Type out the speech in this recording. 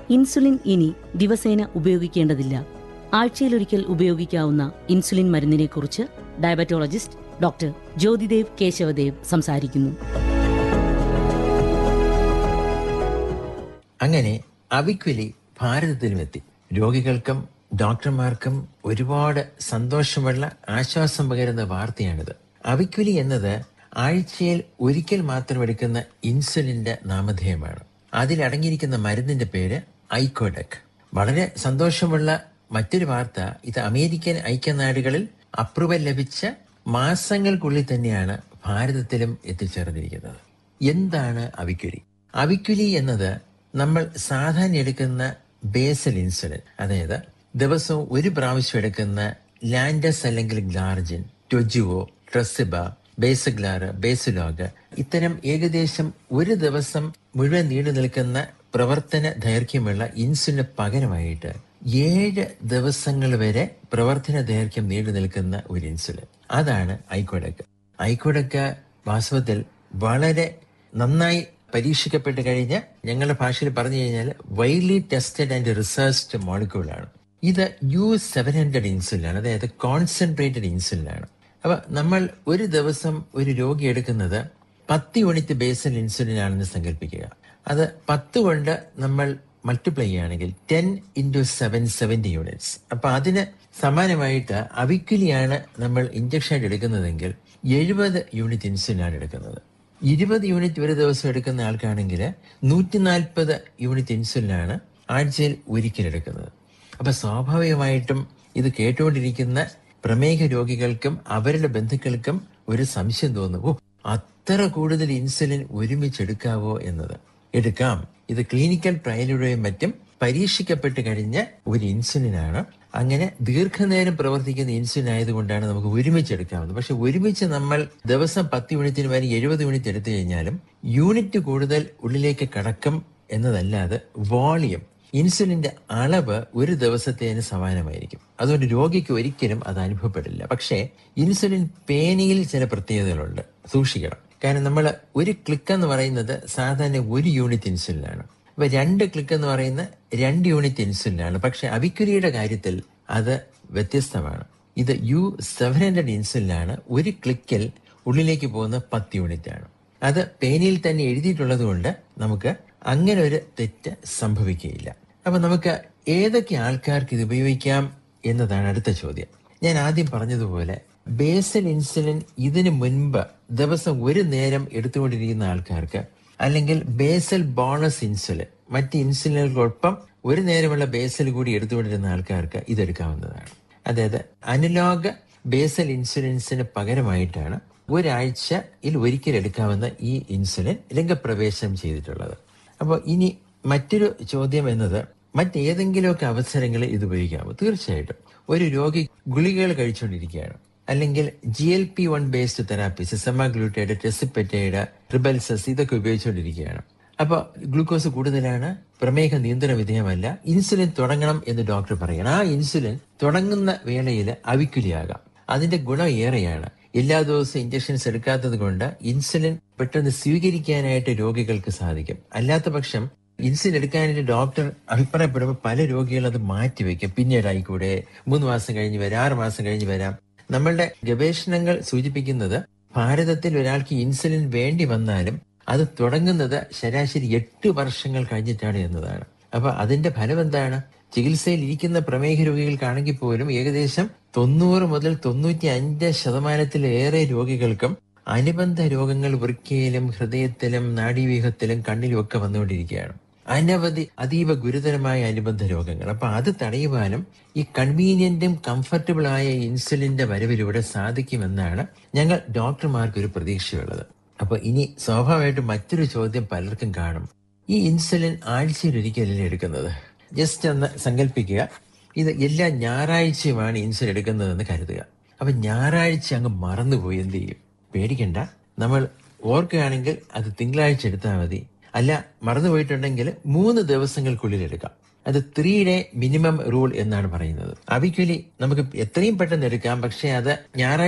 insulin ഇനി ദിവസേന ഉപയോഗിക്കേണ്ടതില്ല ആഴ്ചയിലൊരിക്കൽ ഉപയോഗിക്കാവുന്ന ഇൻസുലിൻ മരുന്നിനെക്കുറിച്ച് ഡയബറ്റോളജിസ്റ്റ് ഡോക്ടർ ജ്യോതിദേവ് കേശവദേവ് സംസാരിക്കുന്നു അങ്ങനെ അവിക്വലി ഭാരതത്തിലുമെത്തി രോഗികൾക്കും ഡോക്ടർമാർക്കും ഒരുപാട് സന്തോഷമുള്ള ആശ്വാസം പകരുന്ന വാർത്തയാണിത് അവിക്വലി എന്നത് ആഴ്ചയിൽ ഒരിക്കൽ മാത്രം എടുക്കുന്ന ഇൻസുലിന്റെ നാമധേയമാണ് അതിൽ അടങ്ങിയിരിക്കുന്ന മരുന്നിന്റെ പേര് ഐക്കോഡക് വളരെ സന്തോഷമുള്ള മറ്റൊരു വാർത്ത ഇത് അമേരിക്കൻ ഐക്യനാടുകളിൽ അപ്രൂവൽ ലഭിച്ച മാസങ്ങൾക്കുള്ളിൽ തന്നെയാണ് ഭാരതത്തിലും എത്തിച്ചേർന്നിരിക്കുന്നത് എന്താണ് അവിക്വലി അവിക്വലി എന്നത് നമ്മൾ സാധാരണ എടുക്കുന്ന ബേസൽ ഇൻസുലിൻ അതായത് ദിവസവും ഒരു പ്രാവശ്യം എടുക്കുന്ന ലാൻഡസ് അല്ലെങ്കിൽ ഗ്ലാർജിൻ ടൊജുവോ ട്രസിബ ബേസഗ്ലാറ് ബേസുലോഗ് ഇത്തരം ഏകദേശം ഒരു ദിവസം മുഴുവൻ നീണ്ടു നിൽക്കുന്ന പ്രവർത്തന ദൈർഘ്യമുള്ള ഇൻസുലിന് പകരമായിട്ട് ഏഴ് ദിവസങ്ങൾ വരെ പ്രവർത്തന ദൈർഘ്യം നീണ്ടു നിൽക്കുന്ന ഒരു ഇൻസുലിൻ അതാണ് ഐക്കോഡക്ക് ഐക്കോഡക്ക് വാസ്തവത്തിൽ വളരെ നന്നായി പരീക്ഷിക്കപ്പെട്ട് കഴിഞ്ഞ ഞങ്ങളുടെ ഭാഷയിൽ പറഞ്ഞു കഴിഞ്ഞാൽ വൈഡ്ലി ടെസ്റ്റഡ് ആൻഡ് റിസർച്ച്ഡ് മോളിക്യൂളാണ് ഇത് യു സെവൻ ഹൺഡ്രഡ് ഇൻസുലിനാണ് അതായത് കോൺസെൻട്രേറ്റഡ് ഇൻസുലിനാണ് അപ്പൊ നമ്മൾ ഒരു ദിവസം ഒരു രോഗി എടുക്കുന്നത് പത്ത് യൂണിറ്റ് ബേസൽ ഇൻസുലിൻ ആണെന്ന് സങ്കല്പിക്കുക അത് പത്ത് കൊണ്ട് നമ്മൾ മൾട്ടിപ്ലൈ ചെയ്യുകയാണെങ്കിൽ ten into seven seventy units അപ്പൊ അതിന് സമാനമായിട്ട് അവിക്വലിയാണ് നമ്മൾ ഇഞ്ചക്ഷൻ ആയിട്ട് എടുക്കുന്നതെങ്കിൽ എഴുപത് യൂണിറ്റ് ഇൻസുലിനാണ് എടുക്കുന്നത് ഇരുപത് യൂണിറ്റ് ഒരു ദിവസം എടുക്കുന്ന ആൾക്കാണെങ്കിൽ നൂറ്റി നാൽപ്പത് യൂണിറ്റ് ഇൻസുലിനാണ് ആഴ്ചയിൽ ഒരിക്കൽ എടുക്കുന്നത് അപ്പൊ സ്വാഭാവികമായിട്ടും ഇത് കേട്ടുകൊണ്ടിരിക്കുന്ന പ്രമേഹ രോഗികൾക്കും അവരുടെ ബന്ധുക്കൾക്കും ഒരു സംശയം തോന്നും ഓ അത്ര കൂടുതൽ ഇൻസുലിൻ ഒരുമിച്ച് എടുക്കാവോ എന്നത് എടുക്കാം ഇത് ക്ലിനിക്കൽ ട്രയലിലൂടെയും മറ്റും പരീക്ഷിക്കപ്പെട്ട് കഴിഞ്ഞ ഒരു ഇൻസുലിനാണ് അങ്ങനെ ദീർഘനേരം പ്രവർത്തിക്കുന്ന ഇൻസുലിൻ ആയതുകൊണ്ടാണ് നമുക്ക് ഒരുമിച്ച് എടുക്കാവുന്നത് പക്ഷെ ഒരുമിച്ച് നമ്മൾ ദിവസം പത്ത് യൂണിറ്റിന് വരെ എഴുപത് യൂണിറ്റ് എടുത്തു കഴിഞ്ഞാലും യൂണിറ്റ് കൂടുതൽ ഉള്ളിലേക്ക് കടക്കും എന്നതല്ലാതെ വോളിയം ഇൻസുലിന്റെ അളവ് ഒരു ദിവസത്തേന് സമാനമായിരിക്കും അതുകൊണ്ട് രോഗിക്ക് ഒരിക്കലും അത് അനുഭവപ്പെടില്ല പക്ഷേ ഇൻസുലിൻ പേനയിൽ ചില പ്രത്യേകതകളുണ്ട് സൂക്ഷിക്കണം കാരണം നമ്മൾ ഒരു ക്ലിക്ക് എന്ന് പറയുന്നത് സാധാരണ ഒരു യൂണിറ്റ് ഇൻസുലിനാണ് അപ്പൊ രണ്ട് ക്ലിക്ക് എന്ന് പറയുന്ന രണ്ട് യൂണിറ്റ് ഇൻസുലിനാണ് പക്ഷെ അവിക്കുരിയുടെ കാര്യത്തിൽ അത് വ്യത്യസ്തമാണ് ഇത് യു സെവൻ ഹൺഡ്രഡ് ഇൻസുലിനാണ് ഒരു ക്ലിക്കിൽ ഉള്ളിലേക്ക് പോകുന്ന പത്ത് യൂണിറ്റ് ആണ് അത് പേനയിൽ തന്നെ എഴുതിയിട്ടുള്ളത് കൊണ്ട് നമുക്ക് അങ്ങനെ ഒരു തെറ്റ് സംഭവിക്കുകയില്ല അപ്പൊ നമുക്ക് ഏതൊക്കെ ആൾക്കാർക്ക് ഇത് ഉപയോഗിക്കാം എന്നതാണ് അടുത്ത ചോദ്യം ഞാൻ ആദ്യം പറഞ്ഞതുപോലെ ബേസൽ ഇൻസുലിൻ ഇതിനു മുൻപ് ദിവസം ഒരു നേരം എടുത്തുകൊണ്ടിരിക്കുന്ന ആൾക്കാർക്ക് അല്ലെങ്കിൽ ബേസൽ ബോണസ് ഇൻസുലിൻ മറ്റ് ഇൻസുലിനുകൾക്കൊപ്പം ഒരു നേരമുള്ള ബേസൽ കൂടി എടുത്തുകൊണ്ടിരുന്ന ആൾക്കാർക്ക് ഇതെടുക്കാവുന്നതാണ് അതായത് അനലോഗ് ബേസൽ ഇൻസുലിൻസിന് പകരമായിട്ടാണ് ഒരാഴ്ചയിൽ ഒരിക്കൽ എടുക്കാവുന്ന ഈ ഇൻസുലിൻ രംഗപ്രവേശനം ചെയ്തിട്ടുള്ളത് അപ്പോൾ ഇനി മറ്റൊരു ചോദ്യം എന്നത് മറ്റേതെങ്കിലുമൊക്കെ അവസരങ്ങളിൽ ഇത് ഉപയോഗിക്കാമോ തീർച്ചയായിട്ടും ഒരു രോഗി ഗുളികകൾ കഴിച്ചുകൊണ്ടിരിക്കുകയാണ് അല്ലെങ്കിൽ G L P one based therapies semaglutide tirzepatide Rybelsus ഇതൊക്കെ ഉപയോഗിച്ചുകൊണ്ടിരിക്കുകയാണ് അപ്പോൾ ഗ്ലൂക്കോസ് കൂടുതലാണ് പ്രമേഹ നിയന്ത്രണ വിധേയമല്ല ഇൻസുലിൻ തുടങ്ങണം എന്ന് ഡോക്ടർ പറയണം ആ ഇൻസുലിൻ തുടങ്ങുന്ന വേളയിൽ അവിക്കുലിയാകാം അതിന്റെ ഗുണം ഏറെയാണ് എല്ലാ ദിവസവും ഇഞ്ചക്ഷൻസ് എടുക്കാത്തത് കൊണ്ട് ഇൻസുലിൻ പെട്ടെന്ന് സ്വീകരിക്കാനായിട്ട് രോഗികൾക്ക് സാധിക്കും അല്ലാത്ത പക്ഷം ഇൻസുലിൻ എടുക്കാനായിട്ട് ഡോക്ടർ അഭിപ്രായപ്പെടുമ്പോൾ പല രോഗികൾ അത് മാറ്റിവെക്കും പിന്നീട് ആയിക്കൂടെ മൂന്ന് മാസം കഴിഞ്ഞ് വരാം ആറ് മാസം കഴിഞ്ഞ് വരാം നമ്മളുടെ ഗവേഷണങ്ങൾ സൂചിപ്പിക്കുന്നത് ഭാരതത്തിൽ ഒരാൾക്ക് ഇൻസുലിൻ വേണ്ടി വന്നാലും അത് തുടങ്ങുന്നത് ശരാശരി എട്ട് വർഷങ്ങൾ കഴിഞ്ഞിട്ടാണ് എന്നതാണ് അപ്പൊ അതിന്റെ ഫലം എന്താണ് ചികിത്സയിൽ ഇരിക്കുന്ന പ്രമേഹ രോഗികൾക്കാണെങ്കിൽ പോലും ഏകദേശം തൊണ്ണൂറ് മുതൽ തൊണ്ണൂറ്റി അഞ്ച് ശതമാനത്തിലേറെ രോഗികൾക്കും അനുബന്ധ രോഗങ്ങൾ വൃക്കയിലും ഹൃദയത്തിലും നാഡീവ്യൂഹത്തിലും കണ്ണിലും ഒക്കെ വന്നുകൊണ്ടിരിക്കുകയാണ് അനവധി അതീവ ഗുരുതരമായ അനുബന്ധ രോഗങ്ങൾ അപ്പൊ അത് തടയുവാനും ഈ കൺവീനിയന്റും കംഫർട്ടബിൾ ആയ ഇൻസുലിന്റെ വരവിലൂടെ സാധിക്കുമെന്നാണ് ഞങ്ങൾ ഡോക്ടർമാർക്ക് ഒരു പ്രതീക്ഷയുള്ളത് അപ്പൊ ഇനി സ്വാഭാവികമായിട്ടും മറ്റൊരു ചോദ്യം പലർക്കും കാണും ഈ ഇൻസുലിൻ ആഴ്ചയിൽ ഒരിക്കലല്ലേ എടുക്കുന്നത് ജസ്റ്റ് ഒന്ന് സങ്കല്പിക്കുക ഇത് എല്ലാ ഞായറാഴ്ചയുമാണ് ഇൻസുലിൻ എടുക്കുന്നതെന്ന് കരുതുക അപ്പൊ ഞായറാഴ്ച അങ്ങ് മറന്നുപോയി എന്ത് ചെയ്യും പേടിക്കണ്ട നമ്മൾ ഓർക്കുകയാണെങ്കിൽ അത് തിങ്കളാഴ്ച എടുത്താൽ മതി അല്ല മറന്നുപോയിട്ടുണ്ടെങ്കിൽ മൂന്ന് ദിവസങ്ങൾക്കുള്ളിൽ എടുക്കാം അത് ത്രീ ഡേ മിനിമം റൂൾ എന്നാണ് പറയുന്നത് അവിക്വലി നമുക്ക് എത്രയും പെട്ടെന്ന് എടുക്കാം പക്ഷെ അത് ഞായറാഴ്ച